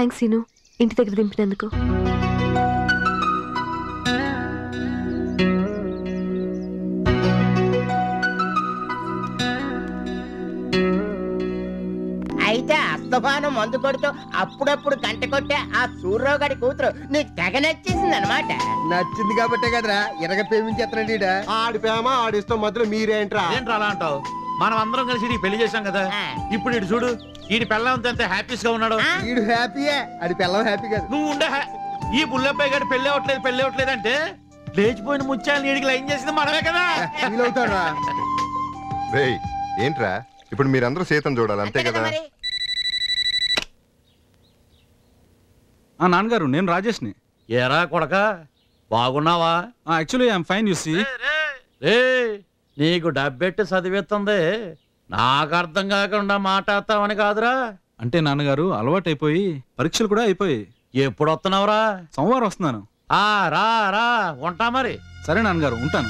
Thanks scene ఇంటి దగ్గర దింపినందుకు అయితే అస్తమానం మందు కొడుతూ అప్పుడప్పుడు గంట కొట్టే ఆ సూర్యరావు గారి కూతురు నీకు తెగ నచ్చేసింది అనమాట నచ్చింది కాబట్టే కదరా ఇరగ ప్రేమించేస్తున్నాడు ఈడ ఆడి ప్రేమ ఆడిష్టం మధ్యలో మీరేంట్రా ఏంట్రా అలా అంటావు మనం అందరం కలిసి నీకు పెళ్లి చేశాం కదా ఇప్పుడు ఇటు చూడు ఈడి పెళ్ళంతో ఎంత హ్యాపీస్ గా ఉన్నాడు ఈడు హ్యాపీయే అది పిల్లం హ్యాపీ కాదు నువ్వు ఉండే హ్యా- ఈ బుల్లబ్బాయి గారు పెళ్లి అవ్వట్లేదు పెళ్లి అవ్వట్లేదు అంటే లేచిపోయిన ముత్యాలు నీడికి లైన్ చేసింది మనమే కదా ఫీల్ అవుతాడురా రేయ్ ఏంట్రా ఇప్పుడు మీరందరూ సీతం చూడాలి అంతే అంతే కదా కదా మరి ఆ నాన్నగారు నేను రాజేష్ని ఏరా కొడక బాగున్నావా actually I'm fine you see రే నీకు డబ్బెట్టి చదివిస్తుంది నాకు అర్థం కాకుండా మాట్లాడతావని కాదురా అంటే నాన్నగారు అలవాటైపోయి పరీక్షలు కూడా అయిపోయాయి ఎప్పుడు వస్తున్నావురా సోమవారం వస్తున్నాను ఆ రా రా ఉంటా మరి సరే నాన్నగారు ఉంటాను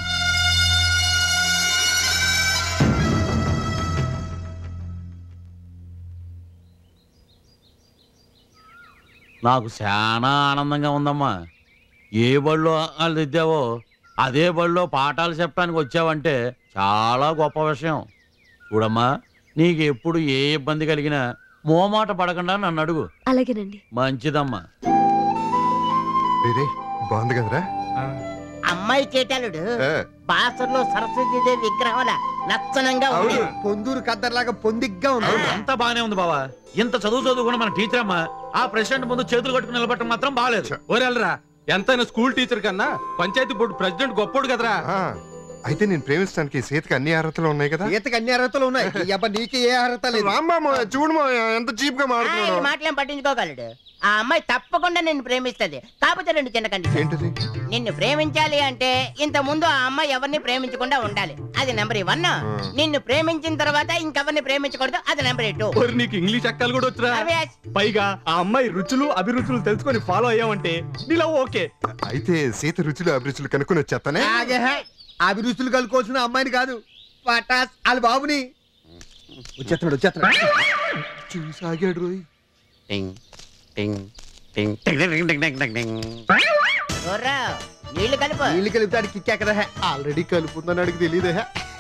నాకు చాలా ఆనందంగా ఉందమ్మా ఏ బడిలో వాళ్ళు దిద్దావో అదే బడిలో పాఠాలు చెప్పడానికి వచ్చావంటే చాలా గొప్ప విషయం చూడమ్మా నీకు ఎప్పుడు ఏ ఇబ్బంది కలిగినా మోమాట పడకుండా నన్ను అడుగు అలాగేనండి మంచిదమ్మా రే, రే, బాగుంది కదరా అమ్మాయి కేటాలుడు ఏ, బాసర్లో సరస్వతీదేవి విగ్రహంలా లక్షణంగా ఉంది అవును పొందూరు కద్దర్లాగా పొందిగ్గా ఉంది అంతా బానే ఉంది బావా ఇంత చదువు చదువుకున్న మన టీచర్ అమ్మా ఆ ప్రెసిడెంట్ ముందు చేతులు కట్టుకుని నిలబట్టడం మాత్రం బాగాలేదు ఓరెళ్ళరా ఎంతైనా స్కూల్ టీచర్ కన్నా పంచాయతీ బోర్డు ప్రెసిడెంట్ గొప్పోడు కదరా ఆ, అయితే నేను ప్రేమించడానికి సీతకి అన్ని అర్హతలు ఉన్నాయి కదా ఈతకి అన్ని అర్హతలు ఉన్నాయి ఈ అబ్బా నీకే ఏ అర్హత లేదు రామ్మా చూడు మా ఎంత చీప్ గా ఆ, ఈ మాట్లాడుతున్నాడు మాటలేం పట్టించుకోగలడు ఆ అమ్మాయి తప్పకుండా నిన్ను ప్రేమిస్తది కాకపోతే రెండు చిన్న కండిషన్ ఏంటిది నిన్ను ప్రేమించాలి అంటే ఇంత ముందు ఆ అమ్మాయి ఎవరిని ప్రేమించకుండా ఉండాలి అది నెంబర్ వన్ నిన్ను ప్రేమించిన తర్వాత ఇంకెవరిని ప్రేమించకూడదు అది నెంబర్ టూ ఓరి నీకు ఇంగ్లీష్ అక్కలు కూడా వచ్చరా అవియాస్, పైగా ఆ అమ్మాయి రుచులు అభిరుచులు తెలుసుకొని ఫాలో అయ్యావంటే నీలో ఓకే అయితే సీత రుచులు అభిరుచులు కనుక్కొని వచ్చేస్తానే ఆగే హే. అభిరుచులు కలుకోవాల్సిన అమ్మాయిని కాదు పటాస్ వాళ్ళ బాబుని వచ్చేస్తున్నాడు వచ్చేస్తున్నాడు చూసి ఆగాడు రోయ్ టింగ్ టింగ్ టింగ్ టింగ్ టింగ్ టింగ్ టింగ్ టింగ్ టింగ్. గుర్రా, నీళ్లు కలుపు నీళ్ళు కలిపితే కిక్కెక్కదా ఆల్రెడీ కలుపుందని అడిగి తెలియదే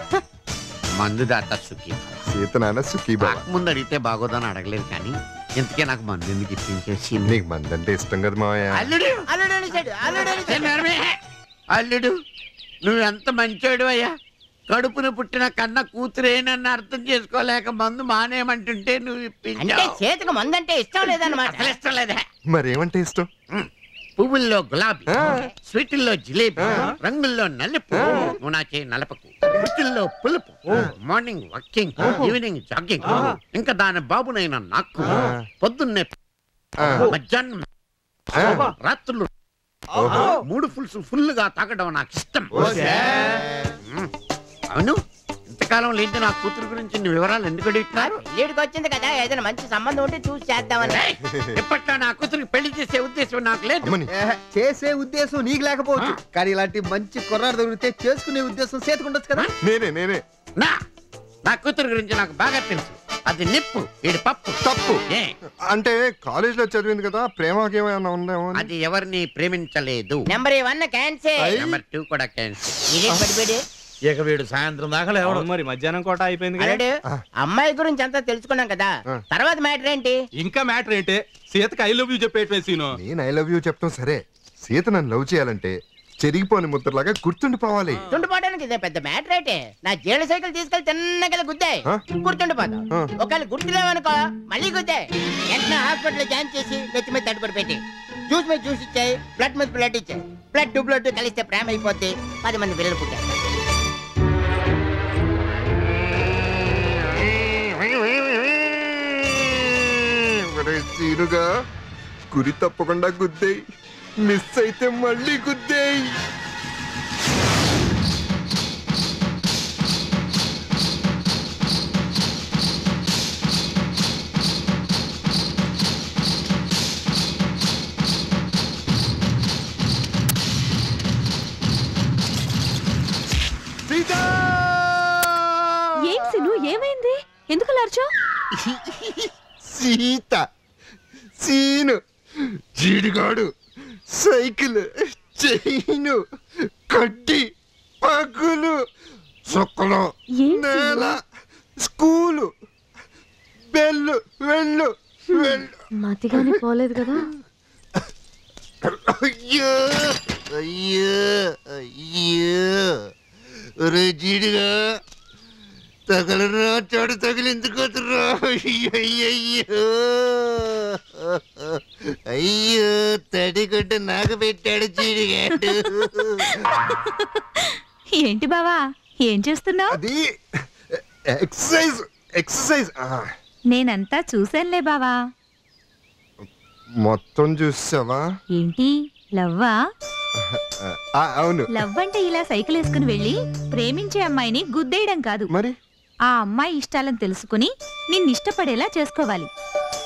మందు దాట సుఖీ సీత నాన్న సుఖీ బాబా ముందు అడిగితే బాగోదని అడగలేదు కానీ ఇంతకే నాకు మందు ఎందుకు ఇప్పించేసి నీకు మందంటే ఇష్టం కదా మావయ్య అల్లుడు అల్లుడు అనేసాడు, అల్లుడు ఏ అనేసాడు. నరమే! అల్లుడు నువ్వు ఎంత మంచోడు అయ్యా కడుపున పుట్టిన కన్న కూతురేనన్న అర్థం చేసుకోలేక మందు మానేయమంటుంటే నువ్వు అంటే ఇప్పించావు చేతికి మందంటే ఇష్టం లేదన్నమాట అసలు ఇష్టం లేదే మరేమంటే ఇష్టం పువ్వుల్లో గులాబీ ఆ. స్వీటుల్లో జిలేబీ రంగుల్లో నలుపు నువ్వు నా చేయి నలపకు రుచుల్లో పులుపు మార్నింగ్ వాకింగ్ ఈవినింగ్ జాగింగ్ ఇంకా దాని బాబునైనా నాకు పొద్దున్నే ఆ, మధ్యాహ్నం ఆ, రాత్రులు ఓహో. మూడు ఫుల్స్ ఫుల్ గా తాగడం నాకు ఇష్టం మ్మ్. అవును ఇంతకాలం లేని నా కూతురు గురించి నీ వివరాలు ఎందుకు అడుగుతున్నారు పెళ్ళిడికి వచ్చింది కదా ఏదైనా మంచి సంబంధం ఉంటే చూసి చేద్దామని ఏయ్, ఇప్పట్లో నా కూతురికి పెళ్లి చేసే ఉద్దేశం నాకు లేదు అమ్మని ఏహే, చేసే ఉద్దేశం నీకు లేకపోవచ్చు కానీ ఇలాంటి మంచి కుర్రాడు దొరికితే చేసుకునే ఉద్దేశం చేతుకుండొచ్చు కదా నేనే నేనే నా నా కూతురు గురించి నాకు బాగా తెలుసు అది నిప్పు ఈడి పప్పు తప్పు ఏ అంటే కాలేజ్ లో చదివింది కదా ప్రేమకి ఏమైనా ఉందేమో అని. అది ఎవరిని ప్రేమించలేదు number one cancer number two కూడా క్యాన్సర్ ఇదేం పడిపోయాడు ఇక వీడు సాయంత్రం దాకా లేవడం మరి మధ్యాహ్నం కోట అయిపోయింది అల్లుడు అమ్మాయి గురించి అంతా తెలుసుకున్నాం కదా ఆ. తర్వాత మ్యాటర్ ఏంటి ఇంకా మ్యాటర్ ఏంటే సీతకి ఐ లవ్ యూ చెప్పేట్వే సీను నేను ఐ లవ్ యూ చెప్తాం సరే సీత నన్ను లవ్ చేయాలంటే చెరిగిపోని ముద్రలాగా గుర్తుండిపోవాలి గుర్తుండిపోవడానికి ఇదే పెద్ద మ్యాటర్ ఏంటి నా జీళ్ళ సైకిల్ తీసుకెళ్లి తిన్నగల గుద్దాయి ఆ? గుర్తుండిపోతాం ఆ. ఒకవేళ గుర్తులేవనుకో మళ్ళీ గుద్దాయి వెంటనే హాస్పిటల్ జాయిన్ చేసి నెత్తి మీద తడుపుడు పెట్టి జ్యూస్ మీద జ్యూస్ ఇచ్చాయి బ్లడ్ మీద బ్లడ్ ఇచ్చాయి బ్లడ్ బ్లడ్ కలిస్తే ప్రేమ అయిపోద్ది పది మంది పిల్లలు పుట్టారు ఒరే సీనుగా గురి తప్పకుండా గుద్దేయి మిస్ అయితే మళ్ళీ గుద్దేయి సీత ఏం సీను ఏమైంది ఎందుకు లార్చో సీత సీను జీడిగాడు సైకిల్ చైను కడ్డి పగులు చుక్కలు ఏంటి నేల స్కూలు బెల్లు వెళ్ళు వెళ్ళు మతిగాని పోలేదు కదా అయ్యో అయ్యో అయ్యో రే జీడిగా తగలరా చాడు తగిలిందుకోతురా అయ్యయ్యో అయ్యో తడిగడ్డ నాకు పెట్టాడు జీడిగాడు ఏంటి బావా ఏం చేస్తున్నావు అది ఎక్సర్సైజ్ ఎక్సర్సైజ్ నేనంతా చూశానులే బావా మొత్తం చూసావా ఏంటి లవ్వా ఆ, అవును లవ్ అంటే ఇలా సైకిల్ వేసుకుని వెళ్ళి ప్రేమించే అమ్మాయిని గుద్దేయడం కాదు మరి ఆ అమ్మాయి ఇష్టాలను తెలుసుకుని నిన్నిష్టపడేలా చేసుకోవాలి